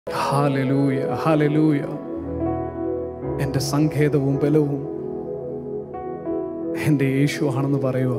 Hallelujah hallelujah എൻ്റെ സങ്കേതവും ബലവും എൻ്റെ യേശു ആണെന്ന് പറയുക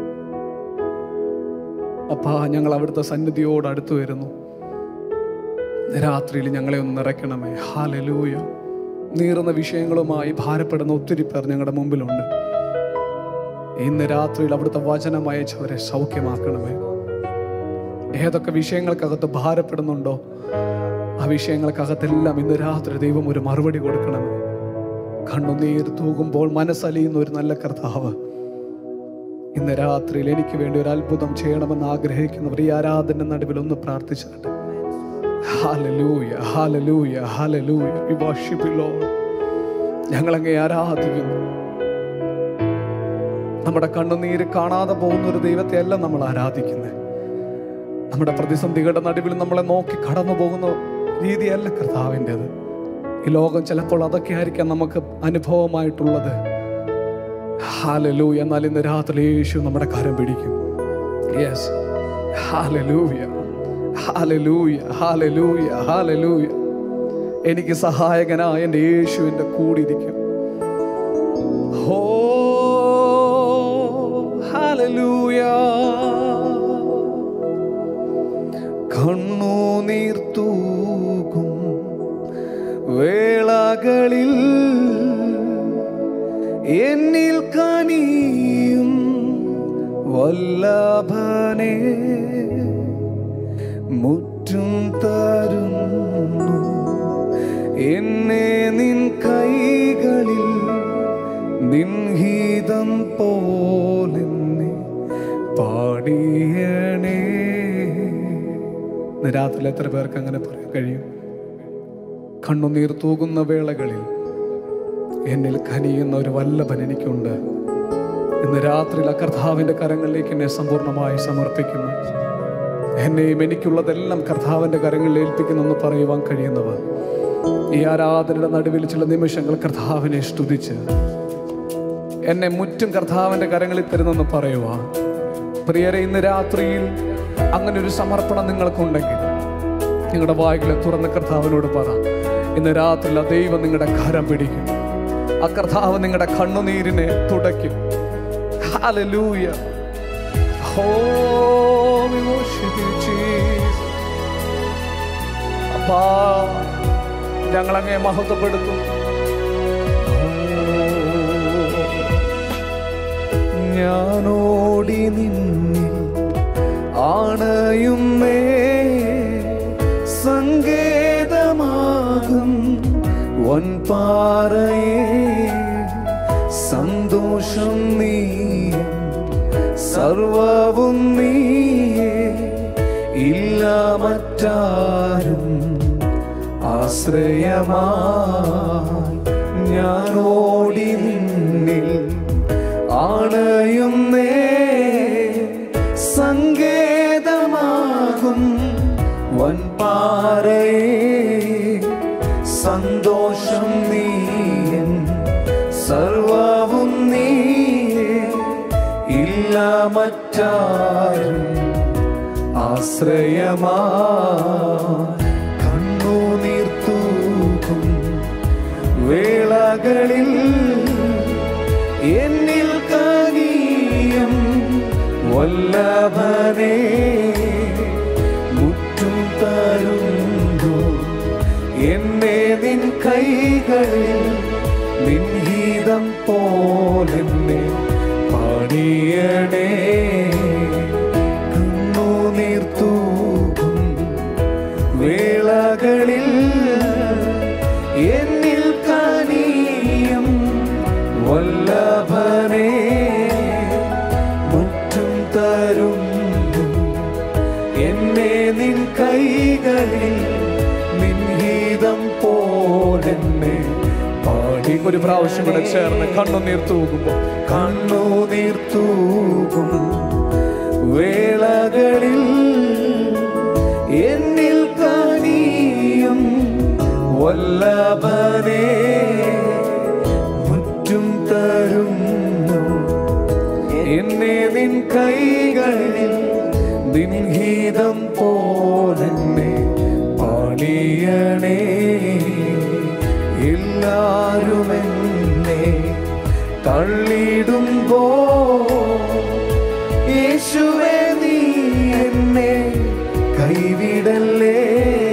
അപ്പാ ഞങ്ങൾ അവിടുത്തെ സന്നിധിയോട് അടുത്തു വരുന്നു രാത്രിയിൽ ഞങ്ങളെ ഒന്ന് നിറയ്ക്കണമേ ഹാലലൂയ നീറുന്ന വിഷയങ്ങളുമായി ഭാരപ്പെടുന്ന ഒത്തിരി പേർ ഞങ്ങളുടെ മുമ്പിലുണ്ട് ഇന്ന് രാത്രിയിൽ അവിടുത്തെ വചനം അയച്ചവരെ സൗഖ്യമാക്കണമേ ഏതൊക്കെ വിഷയങ്ങൾക്കകത്ത് ഭാരപ്പെടുന്നുണ്ടോ ആ വിഷയങ്ങൾക്കകത്തെല്ലാം ഇന്ന് രാത്രി ദൈവം ഒരു മറുപടി കൊടുക്കണമേ കണ്ണുനീർ തൂകുമ്പോൾ മനസ്സലിയുന്ന ഒരു നല്ല കർത്താവ് ഇന്ന് രാത്രിയിൽ എനിക്ക് വേണ്ടി ഒരു അത്ഭുതം ചെയ്യണമെന്ന് ആഗ്രഹിക്കുന്നവർ ഈ ആരാധന നടുവിൽ ഒന്ന് പ്രാർത്ഥിച്ചാട്ടെ hallelujah hallelujah hallelujah we worship you Lord ഞങ്ങളങ്ങേ ആരാധിക്കുന്നു നമ്മുടെ കണ്ണുനീര് കാണാതെ പോകുന്ന ഒരു ദൈവത്തെ അല്ല നമ്മൾ ആരാധിക്കുന്നത് നമ്മുടെ പ്രതിസന്ധികളുടെ നടുവിൽ നമ്മളെ നോക്കി കടന്നു പോകുന്ന രീതിയല്ല കർത്താവിൻ്റെത് ഈ ലോകം ചിലപ്പോൾ അതൊക്കെ ആയിരിക്കാം നമുക്ക് അനുഭവമായിട്ടുള്ളത് ഹാലലൂ എന്നാൽ ഇന്ന് രാത്രി യേശു നമ്മുടെ കരം പിടിക്കും yes hallelujah hallelujah hallelujah hallelujah എനിക്ക് സഹായകനായ എൻ്റെ യേശു എൻ്റെ കൂടിയിരിക്കും ഹോ ഹാലലൂയ കണ്ണുനീർ തൂകും വേളകളിൽ എന്നിൽ കനിയും വല്ലഭനെ മുറ്റും തരുന്നു എന്നെ നിൻ കൈകളിൽ നിൻഹിതം പോലെന്നെ പാടിയണേ ഇന്ന് രാത്രി എത്ര പേർക്ക് അങ്ങനെ പറയാൻ കഴിയും കണ്ണുനീർ തൂകുന്ന വേളകളിൽ എന്നിൽ കനിയുന്ന ഒരു വല്ലഭൻ എനിക്കുണ്ട് ഇന്ന് രാത്രിയിൽ ആ കർത്താവിൻ്റെ കരങ്ങളിലേക്ക് എന്നെ സമ്പൂർണ്ണമായി സമർപ്പിക്കുന്നു എന്നെയും എനിക്കുള്ളതെല്ലാം കർത്താവിൻ്റെ കരങ്ങളിൽ ഏൽപ്പിക്കുന്നെന്ന് പറയുവാൻ കഴിയുന്നവർ ഈ ആരാധനയുടെ നടുവിൽ ചില നിമിഷങ്ങൾ കർത്താവിനെ സ്തുതിച്ച് എന്നെ മുറ്റും കർത്താവിൻ്റെ കരങ്ങളിൽ തരുന്നെന്ന് പറയുവാൻ പ്രിയരെ ഇന്ന് രാത്രിയിൽ അങ്ങനെ ഒരു സമർപ്പണം നിങ്ങൾക്കുണ്ടെങ്കിൽ നിങ്ങളുടെ വായികളെ തുറന്ന കർത്താവിനോട് പറ ഇന്ന് രാത്രിയിൽ ആ ദൈവം നിങ്ങളുടെ കരം പിടിക്കും ആ കർത്താവ് നിങ്ങളുടെ കണ്ണുനീരിനെ തുടയ്ക്കും Hallelujah. Oh, we worship you, Jesus. അപ്പാ ഞങ്ങളങ്ങേ മഹത്വപ്പെടുത്തും ഞാനോടി നിന്നിൽ ആണയുന്നേ സങ്കേതമാകും വൻപാറയേ സന്തോഷം നീ സർവവും നീയേ ഇല്ല മറ്റാരും ആശ്രയമായി ഞാനോടി നിന്നിൽ ആണയുന്നേ സങ്കേതമാകും വൻപാറയേ സന്തോഷം നീയൻ സർവവും നീയേ ഇല്ല മറ്റാരും ആശ്രയമാ കണ്ണുനീർ തൂക്കും വേളകളിൽ എന്നിൽ കനിയും വല്ലഭനെ മുറ്റും തരുന്നു എന്നെ നിൻ കൈകളിൽ നിൻഹീതം പോലെന്നെ പാടിയണേ കണ്ണുനീർ തൂകും വേളകളിൽ എന്നിൽ കനിയും വല്ലഭനെ മുറ്റും തരുന്നു എന്നെ നിൻ കൈകളിൽ നിൻഹീതം പോലെന്നെ പാടി ഒരു പ്രാവശ്യം കൂടെ ചേർന്ന് കണ്ണുനീർ തൂകുമ്പോൾ കണ്ണുനീർ തൂകും വേളകളിൽ എന്നിൽ കനിയും വല്ലഭനെ മുറ്റും തരുന്നു എന്നെ നിൻ കൈകളിൽ നിൻഹീതം പോലെന്നെ പാടിയണേ വന്നിടണേ എല്ലാരും എന്നെ തള്ളിയിടുമ്പോ യേശുവേ നീ എന്നെ കൈവിടല്ലേ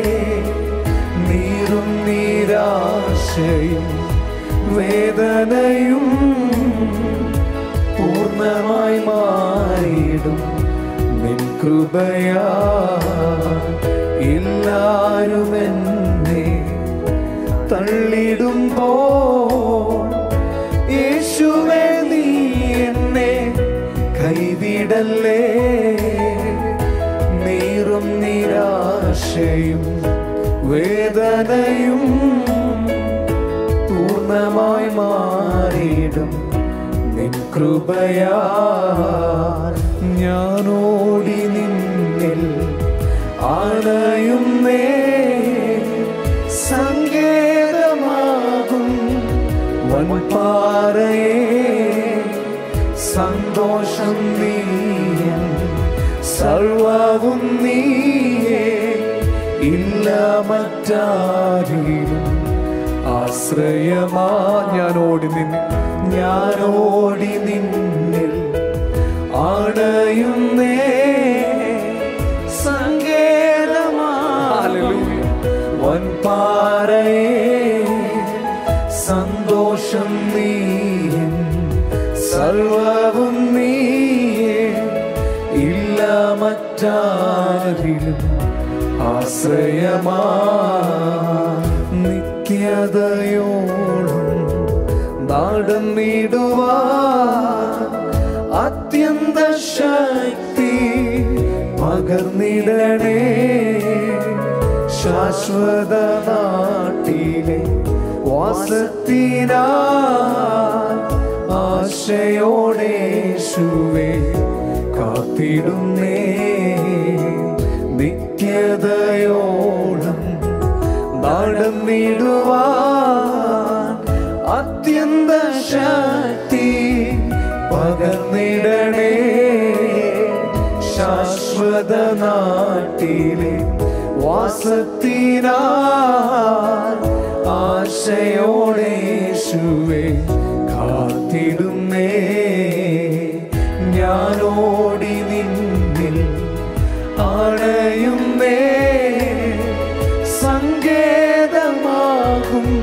നീറും നീരാശയും വേദനയും പൂർണ്ണമായി മാറിയിടും നിൻ കൃപയാ എല്ലാരും എന്നെ തള്ളിടുമ്പോ യേശുവേ നീ എന്നെ കൈവിടല്ലേ നീറും നിരാശയും വേദനയും പൂർണ്ണമായി മാറിയിടും നിൻ കൃപയാ ഞാനോടി നിന്നിൽ ആണയുന്നേ സങ്കേതമാകും വൻപാറയെ സന്തോഷം നീയൻ സർവവും നീയേ ഇല്ല മറ്റാരിലും ആശ്രയമാ ഞാനോടി നിന്നിൽ ഞാനോടി നിന്നിൽ ആണയുന്നേ സങ്കേതമാ വൻപാറയെ സന്തോഷം നീയൻ സർവവും നീയേ ഇല്ല മറ്റാരിലും ആശ്രയമാ നിത്യതയോളം നടന്നിടുവാ അത്യന്ത ശക്തി പകർന്നിടണേ ശാശ്വത നാട്ടിലെ വാസത്തിനാ ആശയോടേശുവേ കാത്തിടുന്നേ നിത്യതയോളം നടന്നിടുവാൻ അത്യന്ത ശക്തി പകർന്നിടണേ ശാശ്വത നാട്ടിലെ വാസത്തിനാ ആശയോടേശുവേ കാത്തിടുന്നേ ഞാനോടി നിന്നിൽ ആണയുന്നേ സങ്കേതമാകും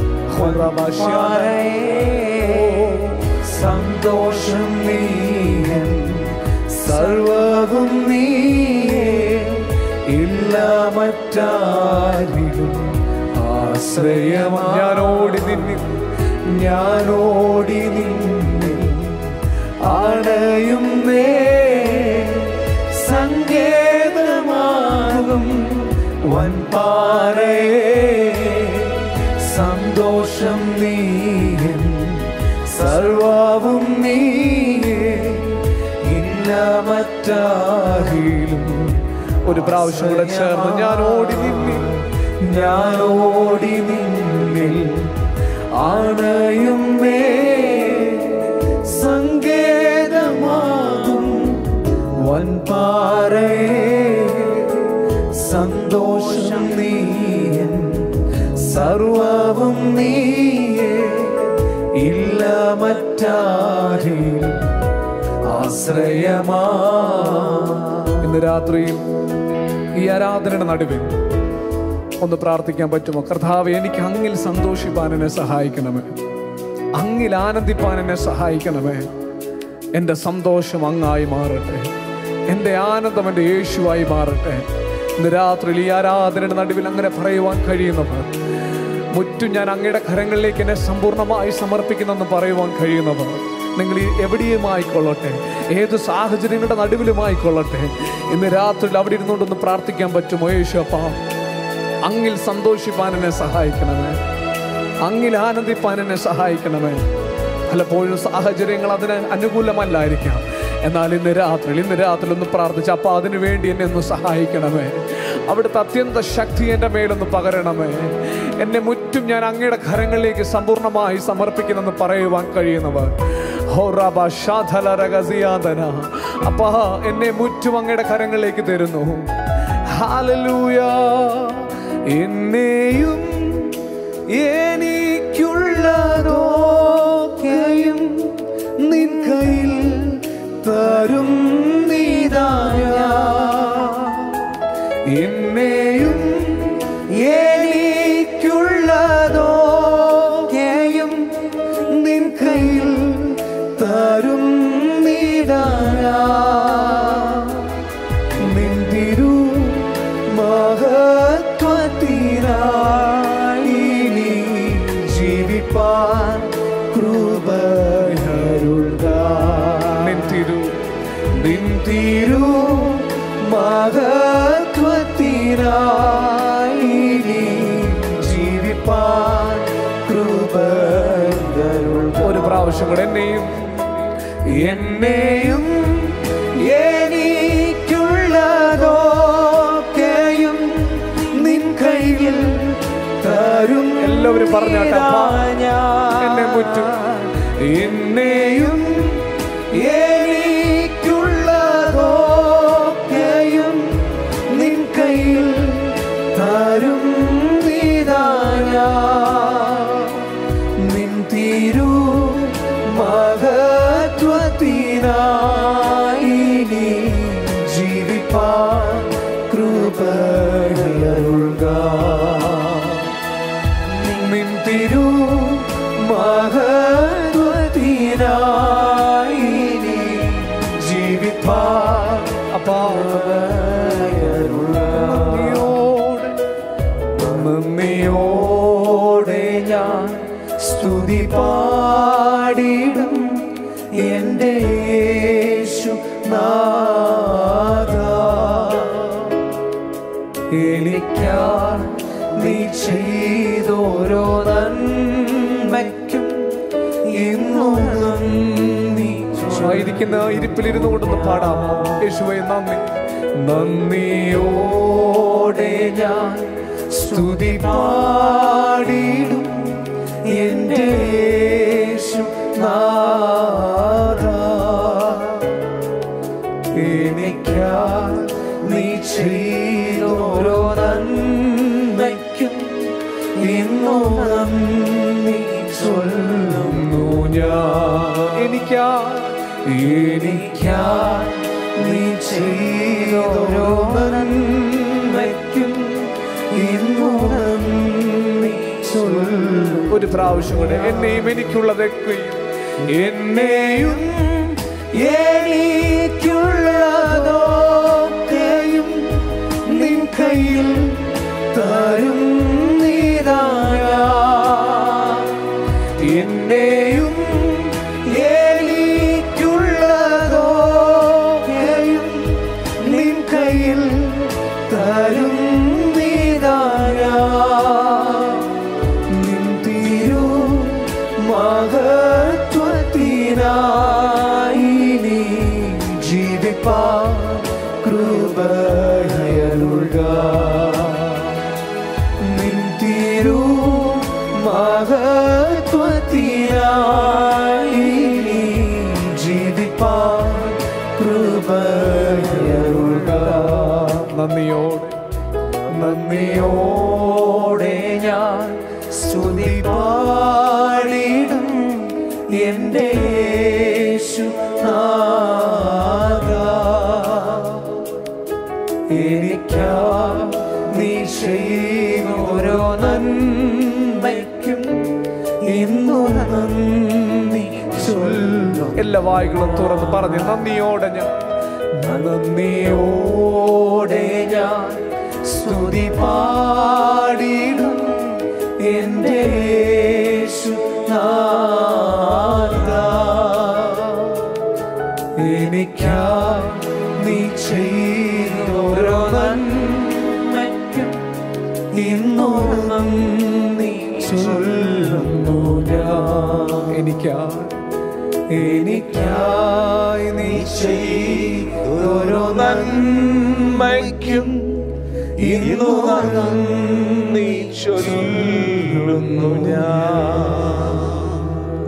സന്തോഷം നീയൻ സർവവും നീയേ ഇല്ല മറ്റാരിലും ആശ്രയമാ ഞാനോടി നിന്നിൽ ഞാനോടി നിന്നിൽ ആണയുന്നേ സങ്കേതമാകും വൻപാറയെ സന്തോഷം നീയൻ സർവവും നീയേ ഇല്ല മറ്റാരിലും ഒരു പ്രാവശ്യം കൂടെ ചേർന്ന് ഞാൻ ഓടി നിന്നിൽ ഞാൻ ഓടി നിന്നിൽ ആണയുന്നേ സങ്കേതമാകും വൻപാറയെ സന്തോഷം നീയൻ സർവവും നീയേ ഇല്ല മറ്റാരിലും ആശ്രയമാ ഇന്ന് രാത്രിയിൽ ഈ ആരാധനയുടെ നടുവിൽ ഒന്ന് പ്രാർത്ഥിക്കാൻ പറ്റുമോ കർത്താവ് എനിക്ക് അങ്ങിൽ സന്തോഷിപ്പാൻ എന്നെ സഹായിക്കണമേ അങ്ങിൽ ആനന്ദിപ്പാൻ എന്നെ സഹായിക്കണമേ എൻ്റെ സന്തോഷം അങ്ങായി മാറട്ടെ എൻ്റെ ആനന്ദം എൻ്റെ യേശുവായി മാറട്ടെ ഇന്ന് രാത്രിയിൽ ഈ ആരാധനയുടെ നടുവിൽ അങ്ങനെ പറയുവാൻ കഴിയുന്നവർ മുറ്റും ഞാൻ അങ്ങയുടെ കരങ്ങളിലേക്ക് എന്നെ സമ്പൂർണ്ണമായി സമർപ്പിക്കുന്നെന്ന് പറയുവാൻ കഴിയുന്നവർ നിങ്ങൾ ഈ എവിടെയുമായിക്കൊള്ളട്ടെ ഏത് സാഹചര്യങ്ങളുടെ നടുവിലുമായിക്കൊള്ളട്ടെ ഇന്ന് രാത്രിയിൽ അവിടെ ഇരുന്നുകൊണ്ടൊന്ന് പ്രാർത്ഥിക്കാൻ പറ്റുമോ യേശുപ്പ അങ്ങിൽ സന്തോഷിപ്പാൻ എന്നെ സഹായിക്കണമേ അങ്ങിൽ ആനന്ദിപ്പാൻ എന്നെ സഹായിക്കണമേ പലപ്പോഴും സാഹചര്യങ്ങൾ അതിന് അനുകൂലമല്ലായിരിക്കാം എന്നാൽ ഇന്ന് രാത്രി ഇന്ന് രാത്രി ഒന്ന് പ്രാർത്ഥിച്ച് അപ്പൊ അതിനു വേണ്ടി എന്നെ ഒന്ന് സഹായിക്കണമേ അവിടുത്തെ അത്യന്ത ശക്തി എൻ്റെ മേലൊന്ന് പകരണമേ എന്നെ മുറ്റും ഞാൻ അങ്ങയുടെ കരങ്ങളിലേക്ക് സമ്പൂർണ്ണമായി സമർപ്പിക്കുന്നെന്ന് പറയുവാൻ കഴിയുന്നവർ ഹോറാബ ഷാധല രഗസിയാതന അപ്പാ എന്നെ മുറ്റും അങ്ങയുടെ കരങ്ങളിലേക്ക് തരുന്നു ഹാലലൂയ എന്നെയും എനിക്കുള്ളതൊക്കെയും നിൻ കയ്യിൽ തരും നീതായ എന്നെയും എനിക്കുള്ളതൊക്കെയും നിൻ കയ്യിൽ തരും നീതായ നിൻ തിരു മഹത്വത്തിനായി നീ ജീവിപ്പാൻ കൃപയരുൾക നിൻ തിരു നിൻ തിരു മഹത്വത്തിനായി നീ ജീവിപ്പാൻ കൃപയരുൾക ഒരു പ്രാവശ്യം കൂടെ എന്നെയും എന്നെയും എനിക്കുള്ളതൊക്കെയും നിൻ കയ്യിൽ തരും എല്ലാവരും പറഞ്ഞാട്ടെ, അപ്പാ, എന്നെ മുറ്റും. എന്നെയും എനിക്കുള്ളതൊക്കെയും നിൻ കയ്യിൽ തരും നീതായ നിൻ തിരു മഹത്വത്തിനായി നീ ജീവിപ്പാൻ കൃപയരുൾക നിൻ തിരു മഹത്വത്തിനായി നീ ജീവിപ്പാൻ അപ്പാ നന്ദിയോടെ നന്ദിയോടെ ഞാൻ സ്തുതി പാടിടും എൻ്റെ യേശു നാഥ എനിക്കാ നീ ചെയ്തോരോ നന്മയ്ക്കും ഇന്നും നന്ദി ആയിരിക്കുന്ന ഇരിപ്പിലിരുന്നു കൊണ്ടൊന്ന് പാടാമോ യേശുവെ നന്ദി നന്ദിയോടെ ഞാൻ സ്തുതി പാടിടും എൻ്റെ യേശു നാഥ എനിക്കാ നീ ചെയ്തോരോ നന്മയ്ക്കും ഇന്നു നന്ദി ചൊല്ലുന്നു ഞാൻ എനിക്കാ എനിക്കാ നീ ചെയ്തോരോ നന്മയ്ക്കും ഇന്നു നന്ദി ചൊല്ലും ഒരു പ്രാവശ്യം കൂടെ എന്നെയും എനിക്കുള്ളതൊക്കെയും എന്നെയും എനിക്കുള്ളതൊക്കെയും നിൻ കയ്യിൽ തരും നീതായ എന്നെയും എനിക്കുള്ളതൊക്കെയും നിൻ കയ്യിൽ തരും നീതായ നിൻ തിരു മഹത്വത്തിനായി നീ ജീവിപ്പാൻ കൃപയരുൾക നിൻ തിരു മഹത്വത്തിനായി നീ ജീവിപ്പാൻ കൃപയരുൾക നന്ദിയോടെ നന്ദിയോടെ ഞാൻ സ്തുതി പാടിടും എൻ്റെ യേശു നാഥ എനിക്കാ നീ ചെയ്തോരോ നന്മയ്ക്കും ഇന്നു നന്ദി ചൊല്ലും എല്ലാ വായികളും തുറന്ന് പറഞ്ഞ് നന്ദിയോടെ ഞാൻ നന്ദിയോടെ ഞാൻ സ്തുതി പാടിടും എൻ്റെ യേശു നാഥ എനിക്കാ നീ ചെയ്തോരോ നന്മയ്ക്കും ഇന്നു നന്ദി ചൊല്ലുന്നു ഞാൻ എനിക്കാ എനിക്കായി നീ ചെയ്തോരോ നന്മയ്ക്കും ഇന്നു നന്ദി ചൊല്ലുന്നു ഞാൻ